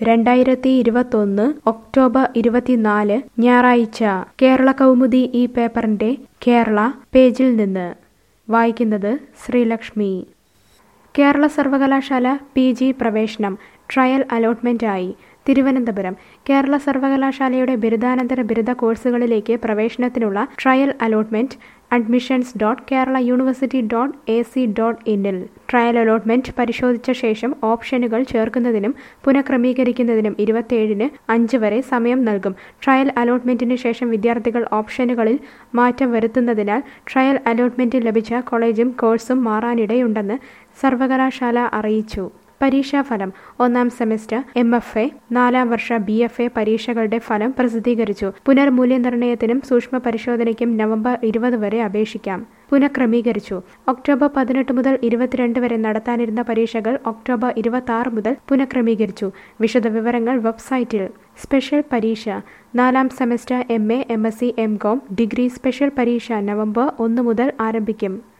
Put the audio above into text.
രണ്ടായിരത്തി ഇരുപത്തൊന്ന് ഒക്ടോബർ ഇരുപത്തിനാല് ഞായറാഴ്ച കേരള കൗമുദി ഈ പേപ്പറിന്റെ കേരള പേജിൽ നിന്ന് വായിക്കുന്നത് ശ്രീലക്ഷ്മി കേരള സർവകലാശാല പി ജി പ്രവേശനം ട്രയൽ അലോട്ട്മെന്റായി തിരുവനന്തപുരം കേരള സർവകലാശാലയുടെ ബിരുദാനന്തര ബിരുദ കോഴ്സുകളിലേക്ക് പ്രവേശനത്തിനുള്ള trial allotment admissions dot Kerala university dot A C dot ഇന്നിൽ ട്രയൽ അലോട്ട്മെന്റ് പരിശോധിച്ച ശേഷം ഓപ്ഷനുകൾ ചേർക്കുന്നതിനും പുനഃക്രമീകരിക്കുന്നതിനും ഇരുപത്തിയേഴിന് അഞ്ച് വരെ സമയം നൽകും ട്രയൽ അലോട്ട്മെന്റിന് ശേഷം വിദ്യാർത്ഥികൾ ഓപ്ഷനുകളിൽ മാറ്റം വരുത്തുന്നതിനാൽ ട്രയൽ അലോട്ട്മെന്റ് ലഭിച്ച കോളേജും കോഴ്സും മാറാനിടയുണ്ടെന്ന് സർവകലാശാല അറിയിച്ചു പരീക്ഷാഫലം ഒന്നാം സെമസ്റ്റർ എം എഫ് എ നാലാം വർഷ ബി എഫ് എ പരീക്ഷകളുടെ ഫലം പ്രസിദ്ധീകരിച്ചു പുനർമൂല്യനിർണ്ണയത്തിനും സൂക്ഷ്മ പരിശോധനയ്ക്കും നവംബർ ഇരുപത് വരെ അപേക്ഷിക്കാം പുനഃക്രമീകരിച്ചു ഒക്ടോബർ പതിനെട്ട് മുതൽ ഇരുപത്തിരണ്ട് വരെ നടത്താനിരുന്ന പരീക്ഷകൾ ഒക്ടോബർ ഇരുപത്തി ആറ് മുതൽ പുനഃക്രമീകരിച്ചു വിശദവിവരങ്ങൾ വെബ്സൈറ്റിൽ സ്പെഷ്യൽ പരീക്ഷ നാലാം semester M A M S C M com degree special പരീക്ഷ നവംബർ ഒന്ന് മുതൽ ആരംഭിക്കും